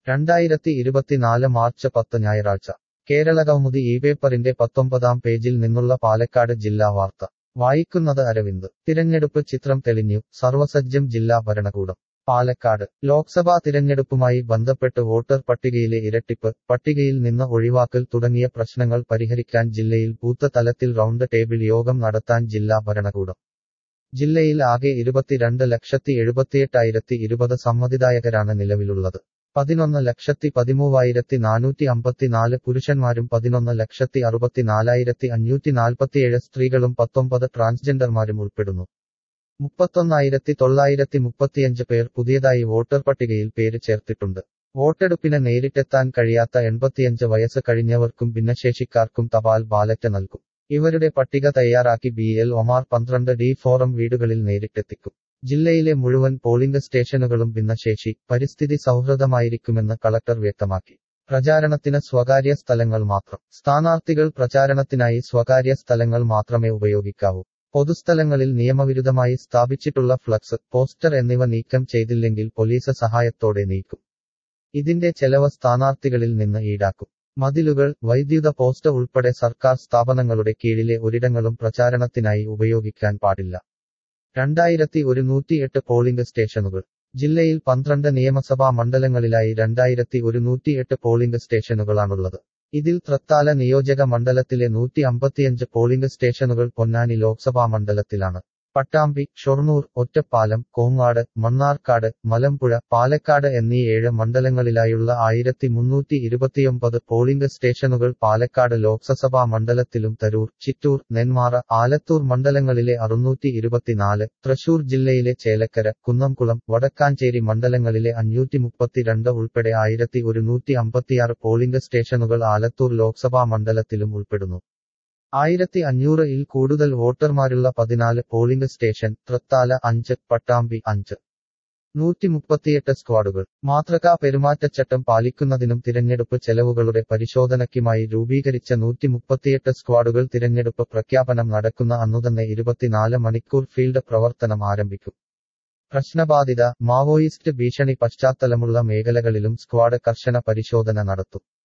രണ്ടായിരത്തി ഇരുപത്തിനാല് മാർച്ച് പത്ത് ഞായറാഴ്ച കേരളകൗമുദി ഈ പേപ്പറിന്റെ പത്തൊമ്പതാം പേജിൽ നിന്നുള്ള പാലക്കാട് ജില്ലാ വാർത്ത വായിക്കുന്നത് അരവിന്ദ് തിരഞ്ഞെടുപ്പ് ചിത്രം തെളിഞ്ഞു സർവസജ്ജം ജില്ലാ ഭരണകൂടം പാലക്കാട് ലോക്സഭാ തിരഞ്ഞെടുപ്പുമായി ബന്ധപ്പെട്ട് വോട്ടർ പട്ടികയിലെ ഇരട്ടിപ്പ് പട്ടികയിൽ നിന്ന് ഒഴിവാക്കൽ തുടങ്ങിയ പ്രശ്നങ്ങൾ പരിഹരിക്കാൻ ജില്ലയിൽ ബൂത്ത് തലത്തിൽ റൗണ്ട് ടേബിൾ യോഗം നടത്താൻ ജില്ലാ ഭരണകൂടം ജില്ലയിൽ ആകെ ഇരുപത്തിരണ്ട് ലക്ഷത്തി എഴുപത്തിയെട്ടായിരത്തി ഇരുപത് സമ്മതിദായകരാണ് നിലവിലുള്ളത് പതിനൊന്ന് ലക്ഷത്തി പതിമൂവായിരത്തി നാനൂറ്റി അമ്പത്തിനാല് പുരുഷന്മാരും പതിനൊന്ന് ലക്ഷത്തി അറുപത്തിനാലായിരത്തി അഞ്ഞൂറ്റി നാൽപ്പത്തിയേഴ് സ്ത്രീകളും പത്തൊമ്പത് ട്രാൻസ്ജെൻഡർമാരും ഉൾപ്പെടുന്നു മുപ്പത്തൊന്നായിരത്തി തൊള്ളായിരത്തി മുപ്പത്തിയഞ്ച് പേർ പുതിയതായി വോട്ടർ പട്ടികയിൽ പേര് ചേർത്തിട്ടുണ്ട് വോട്ടെടുപ്പിന് നേരിട്ടെത്താൻ കഴിയാത്ത എൺപത്തിയഞ്ച് വയസ്സ് കഴിഞ്ഞവർക്കും ഭിന്നശേഷിക്കാർക്കും തപാൽ ബാലറ്റ് നൽകും ഇവരുടെ പട്ടിക തയ്യാറാക്കി ബി എൽ ഒമാർ പന്ത്രണ്ട് ഡി ഫോറം വീടുകളിൽ നേരിട്ടെത്തിക്കും ജില്ലയിലെ മുഴുവൻ പോളിംഗ് സ്റ്റേഷനുകളും ഭിന്നശേഷി പരിസ്ഥിതി സൗഹൃദമായിരിക്കുമെന്ന് കളക്ടർ വ്യക്തമാക്കി പ്രചാരണത്തിന് സ്വകാര്യ സ്ഥലങ്ങൾ മാത്രം സ്ഥാനാർത്ഥികൾ പ്രചാരണത്തിനായി സ്വകാര്യ സ്ഥലങ്ങൾ മാത്രമേ ഉപയോഗിക്കാവൂ പൊതുസ്ഥലങ്ങളിൽ നിയമവിരുദ്ധമായി സ്ഥാപിച്ചിട്ടുള്ള ഫ്ലക്സ് പോസ്റ്റർ എന്നിവ നീക്കം ചെയ്തില്ലെങ്കിൽ പോലീസ് സഹായത്തോടെ നീക്കും ഇതിന്റെ ചെലവ് സ്ഥാനാർത്ഥികളിൽ നിന്ന് ഈടാക്കും മതിലുകൾ വൈദ്യുത പോസ്റ്റ് ഉൾപ്പെടെ സർക്കാർ സ്ഥാപനങ്ങളുടെ കീഴിലെ ഒരിടങ്ങളും പ്രചാരണത്തിനായി ഉപയോഗിക്കാൻ പാടില്ല രണ്ടായിരത്തി ഒരുന്നൂറ്റിയെട്ട് പോളിംഗ് സ്റ്റേഷനുകൾ ജില്ലയിൽ പന്ത്രണ്ട് നിയമസഭാ മണ്ഡലങ്ങളിലായി രണ്ടായിരത്തി ഒരുന്നൂറ്റിയെട്ട് പോളിംഗ് സ്റ്റേഷനുകളാണുള്ളത് ഇതിൽ തൃത്താല നിയോജക മണ്ഡലത്തിലെ നൂറ്റി അമ്പത്തിയഞ്ച് പോളിംഗ് സ്റ്റേഷനുകൾ പൊന്നാനി ലോക്സഭാ മണ്ഡലത്തിലാണ് പട്ടാമ്പി ഷൊർണൂർ ഒറ്റപ്പാലം കോങ്ങാട് മണ്ണാർക്കാട് മലമ്പുഴ പാലക്കാട് എന്നീ ഏഴ് മണ്ഡലങ്ങളിലായുള്ള ആയിരത്തി മുന്നൂറ്റി ഇരുപത്തിയൊമ്പത് പോളിംഗ് സ്റ്റേഷനുകൾ പാലക്കാട് ലോക്സഭാ മണ്ഡലത്തിലും തരൂർ ചിറ്റൂർ നെന്മാറ ആലത്തൂർ മണ്ഡലങ്ങളിലെ അറുന്നൂറ്റി ഇരുപത്തിനാല് തൃശൂർ ജില്ലയിലെ ചേലക്കര കുന്നംകുളം വടക്കാഞ്ചേരി മണ്ഡലങ്ങളിലെ അഞ്ഞൂറ്റി മുപ്പത്തിരണ്ട് ഉൾപ്പെടെ ആയിരത്തി ഒരുന്നൂറ്റി അമ്പത്തിയാറ് പോളിംഗ് സ്റ്റേഷനുകൾ ആലത്തൂർ ലോക്സഭാ മണ്ഡലത്തിലും ഉൾപ്പെടുന്നു ആയിരത്തി അഞ്ഞൂറ് ഇൽ കൂടുതൽ വോട്ടർമാരുള്ള പതിനാല് പോളിംഗ് സ്റ്റേഷൻ തൃത്താല അഞ്ച് പട്ടാമ്പി അഞ്ച് നൂറ്റി മുപ്പത്തിയെട്ട് സ്ക്വാഡുകൾ മാതൃകാ പെരുമാറ്റച്ചട്ടം പാലിക്കുന്നതിനും തിരഞ്ഞെടുപ്പ് ചെലവുകളുടെ പരിശോധനയ്ക്കുമായി രൂപീകരിച്ച നൂറ്റി മുപ്പത്തിയെട്ട് സ്ക്വാഡുകൾ തിരഞ്ഞെടുപ്പ് പ്രഖ്യാപനം നടക്കുന്ന അന്നുതന്നെ ഇരുപത്തിനാല് മണിക്കൂർ ഫീൽഡ് പ്രവർത്തനം ആരംഭിക്കും പ്രശ്നബാധിത മാവോയിസ്റ്റ് ഭീഷണി പശ്ചാത്തലമുള്ള മേഖലകളിലും സ്ക്വാഡ് കർശന പരിശോധന നടത്തും